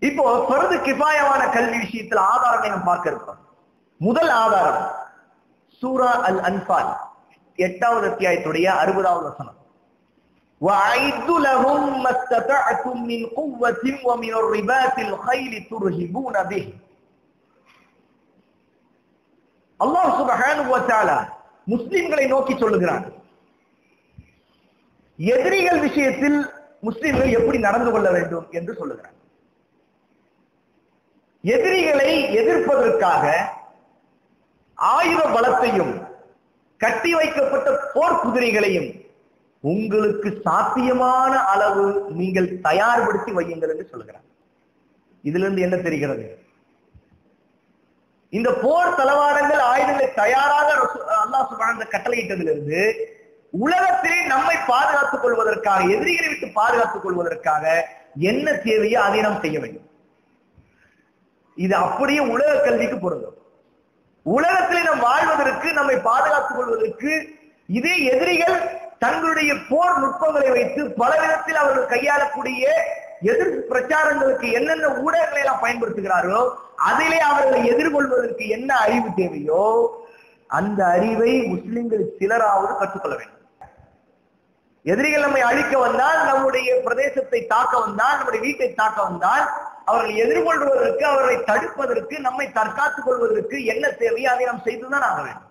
இப்போ பருது கிஃபாயமான கல்வி விஷயத்தில் ஆதாரத்தை நாம் பார்க்க இருக்கோம் முதல் ஆதாரம் சூரா அல் அன்பால் எட்டாவது அத்தியாயத்துடைய அறுபதாவது வசனம் وَأَعِدُّ لَهُم مَّا اسْتَطَعْتُم مِّن قُوَّةٍ وَمِنَ الرِّبَاطِ الْخَيْلِ تُرْهِبُونَ بِهِ அல்லாஹ் சுப்ஹானஹு வ தஆலா முஸ்லிம்களை நோக்கி சொல்லுகிறான் எதிரிகள் விஷயத்தில் முஸ்லிம்கள் எப்படி நடந்து கொள்ள வேண்டும் என்று சொல்லுகிறான் எதிரிகளை எதிர்ப்பதற்காக ஆயுத பலத்தையும் கட்டி வைக்கப்பட்ட போர் குதிரைகளையும் உங்களுக்கு சாத்தியமான அளவு நீங்கள் தயார்படுத்தி வையுங்கள் என்று சொல்கிறார் இதுல இருந்து என்ன தெரிகிறது இந்த போர் தளவாடங்கள் ஆயுதங்களை தயாராக ரசூ- அல்லாஹ் சுபான கட்டளையிட்டதிலிருந்து உலகத்திலே நம்மை பாதுகாத்துக் கொள்வதற்காக எதிரிகளை விட்டு பாதுகாத்துக் கொள்வதற்காக என்ன தேவையோ அதை நாம் செய்ய வேண்டும் இது அப்படியே உலக கல்விக்கு பொருந்தும் உலகத்திலே நாம் வாழ்வதற்கு நம்மை பாதுகாத்துக் கொள்வதற்கு இதே எதிரிகள் தங்களுடைய போர் நுட்பங்களை வைத்து பல விதத்தில் அவர்கள் கையாளக்கூடிய எதிர்ப்பு பிரச்சாரங்களுக்கு என்னென்ன ஊடகங்களை எல்லாம் பயன்படுத்துகிறார்களோ அதிலே அவர்களை எதிர்கொள்வதற்கு என்ன அறிவு தேவையோ அந்த அறிவை முஸ்லிம்கள் சிலராவது கற்றுக்கொள்ள வேண்டும் எதிரிகள் நம்மை அழிக்க வந்தால் நம்முடைய பிரதேசத்தை தாக்க வந்தால் நம்முடைய வீட்டை தாக்க வந்தால் அவர்களை எதிர்கொள்வதற்கு அவர்களை தடுப்பதற்கு நம்மை தற்காத்துக் கொள்வதற்கு என்ன தேவையோ அதை நாம் செய்துதான் ஆக வேண்டும்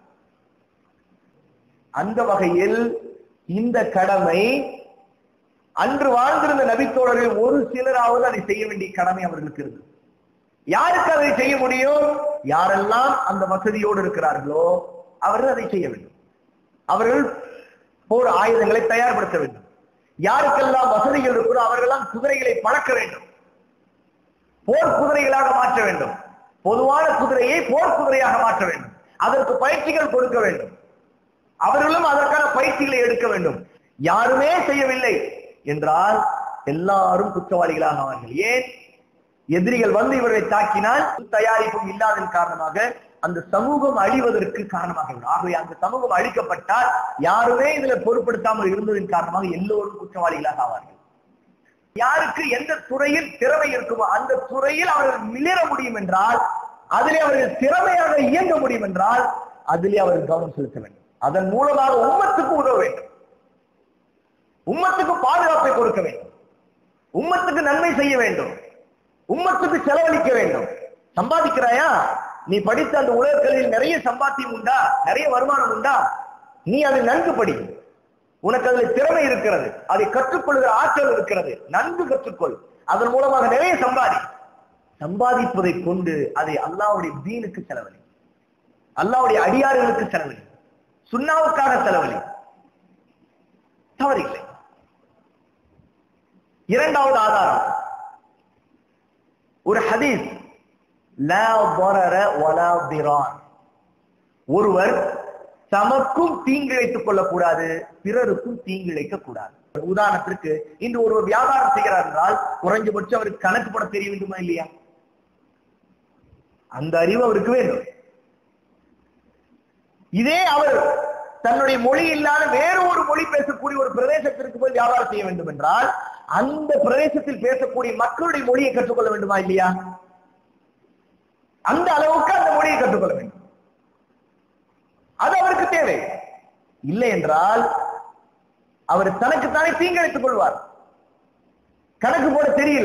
அந்த வகையில் இந்த கடமை அன்று வாழ்ந்திருந்த நபித்தோழர்கள் ஒரு சிலராவது அதை செய்ய வேண்டிய கடமை அவர்களுக்கு இருக்கு யாருக்கு அதை செய்ய முடியும் யாரெல்லாம் அந்த வசதியோடு இருக்கிறார்களோ அவர்கள் அதை செய்ய வேண்டும் அவர்கள் போர் ஆயுதங்களை தயார்படுத்த வேண்டும் யாருக்கெல்லாம் வசதிகள் இருக்கிறோ அவர்களெல்லாம் குதிரைகளை பழக்க வேண்டும் போர் குதிரைகளாக மாற்ற வேண்டும் பொதுவான குதிரையை போர் குதிரையாக மாற்ற வேண்டும் அதற்கு பயிற்சிகள் கொடுக்க வேண்டும் அவர்களும் அதற்கான பயிற்சிகளை எடுக்க வேண்டும் யாருமே செய்யவில்லை என்றால் எல்லாரும் குற்றவாளிகளாக ஆவார்கள் ஏன் எதிரிகள் வந்து இவர்களை தாக்கினால் தயாரிப்பும் இல்லாததன் காரணமாக அந்த சமூகம் அழிவதற்கு காரணமாக இருக்கும். ஆகவே அந்த சமூகம் அழிக்கப்பட்டால் யாருமே இதுல பொருட்படுத்தாமல் இருந்ததன் காரணமாக எல்லோரும் குற்றவாளிகளாக ஆவார்கள் யாருக்கு எந்த துறையில் திறமை இருக்குமோ அந்த துறையில் அவர்கள் மிளிர முடியும் என்றால் அதிலே அவர்கள் திறமையாக இயங்க முடியும் என்றால் அதிலே அவர்கள் கவனம் செலுத்த வேண்டும் அதன் மூலமாக உம்மத்துக்கு உதவ வேண்டும் உம்மத்துக்கு பாதுகாப்பை கொடுக்க வேண்டும் உம்மத்துக்கு நன்மை செய்ய வேண்டும் உம்மத்துக்கு செலவழிக்க வேண்டும் சம்பாதிக்கிறாயா நீ படித்த அந்த உலகக்கல்வியில் நிறைய சம்பாத்தியம் உண்டா நிறைய வருமானம் உண்டா நீ அதை நன்கு படி உனக்கு அதுல திறமை இருக்கிறது அதை கற்றுக்கொள்கிற ஆற்றல் இருக்கிறது நன்கு கற்றுக்கொள் அதன் மூலமாக நிறைய சம்பாதி சம்பாதிப்பதை கொண்டு அதை அல்லாஹ்வுடைய தீனுக்கு செலவழி அல்லாஹ்வுடைய அடியார்களுக்கு செலவழி சுண்ணாவுக்காக செலவழி தவறில்லை இரண்டாவது ஆதாரம் ஒரு ஹதீஸ் லா ضرر ولا ضرار ஒருவர் தமக்கும் தீங்கிழைத்துக் கொள்ளக்கூடாது பிறருக்கும் தீங்கிழைக்க கூடாது உதாரணத்திற்கு இன்று ஒருவர் வியாபாரம் செய்கிறார் என்றால் குறைஞ்சபட்சம் அவருக்கு கணக்கு போட தெரிய வேண்டுமா இல்லையா அந்த அறிவு அவருக்கு வேண்டும் இதே அவர் தன்னுடைய மொழி இல்லாத வேறு ஒரு மொழி பேசக்கூடிய ஒரு பிரதேசத்திற்கு போய் வியாபாரம் செய்ய வேண்டும் என்றால் அந்த பிரதேசத்தில் பேசக்கூடிய மக்களுடைய மொழியை கற்றுக்கொள்ள வேண்டுமா இல்லையா அந்த அளவுக்கு அந்த மொழியை கற்றுக்கொள்ள வேண்டும் அது அவருக்கு தேவை இல்லை என்றால் அவர் தனக்குத்தானே தீங்கிழைத்துக் கொள்வார் கணக்கு போட தெரியல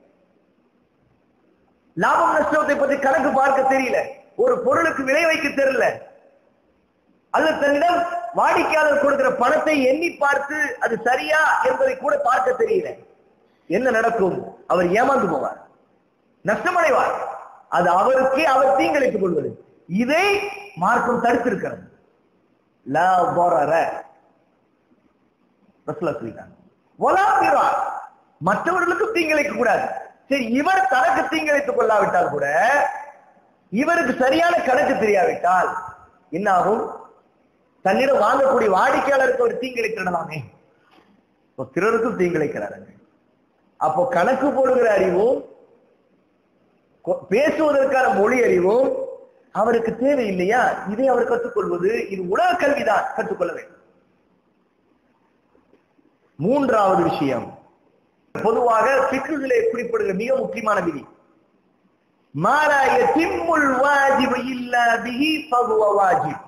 லாபம் நஷ்டத்தை பற்றி கணக்கு பார்க்க தெரியல ஒரு பொருளுக்கு விலை வைக்க தெரியல அல்லது தன்னிடம் வாடிக்கையாளர் கொடுக்கிற பணத்தை எண்ணி பார்த்து அது சரியா என்பதை கூட பார்க்க தெரியல என்ன நடக்கும் அவர் ஏமாந்து போவார் நஷ்டமடைவார் அது அவருக்கே அவர் தீங்கிழைத்துக் கொள்வது இதை மார்க்கம் தடுத்திருக்கிறது லா ضرر. ரசூலுல்லாஹ் சொல்லிட்டாங்க. வலா திரார். மற்றவர்களுக்கு தீங்கிழைக்க கூடாது சரி இவர் தனக்கு தீங்கிழைத்துக் கொள்ளாவிட்டால் கூட இவருக்கு சரியான கணக்கு தெரியாவிட்டால் என்ன ஆகும் தன்னிடம் வாங்கக்கூடிய வாடிக்கையாளருக்கு ஒரு தீங்கிழைத்திடலாமே இப்போ பிறருக்கும் தீங்கிழைக்கிறாருங்க அப்போ கணக்கு போடுகிற அறிவும் கொ- பேசுவதற்கான மொழி அறிவும் அவருக்கு தேவை இல்லையா இதை அவர் கற்றுக்கொள்வது இது உலக கல்விதான் கற்றுக்கொள்ள வேண்டும் மூன்றாவது விஷயம் பொதுவாக பிக்குகளே குறிப்பிடுகிற மிக முக்கியமான விதி மாலா யதிம்முல் வாஜிபு இல்லா பிஹி ஃபஹுவ வாஜிப்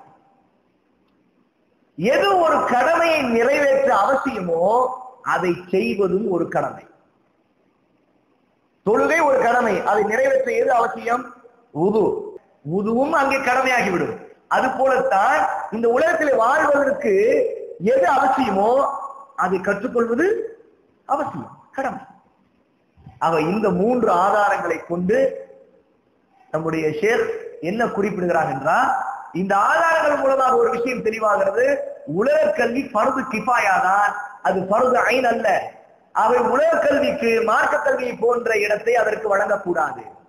எது ஒரு கடமையை நிறைவேற்ற அவசியமோ அதை செய்வதும் ஒரு கடமை தொழுகை ஒரு கடமை அதை நிறைவேற்ற எது அவசியம் உது உதுவும் அங்கே கடமையாகிவிடும் அது போலத்தான் இந்த உலகத்தில் வாழ்வதற்கு எது அவசியமோ அதை கற்றுக்கொள்வது அவசியம் கடமை ஆக இந்த மூன்று ஆதாரங்களை கொண்டு நம்முடைய ஷேர் என்ன குறிப்பிடுகிறார் என்றால் இந்த ஆதாரங்கள் மூலமாக ஒரு விஷயம் தெளிவாகிறது உலக கல்வி பருது கிஃபாயாதான் அது பருது ஐன் அல்ல அவை உலக கல்விக்கு மார்க்க கல்வியை போன்ற இடத்தை அதற்கு வழங்கக்கூடாது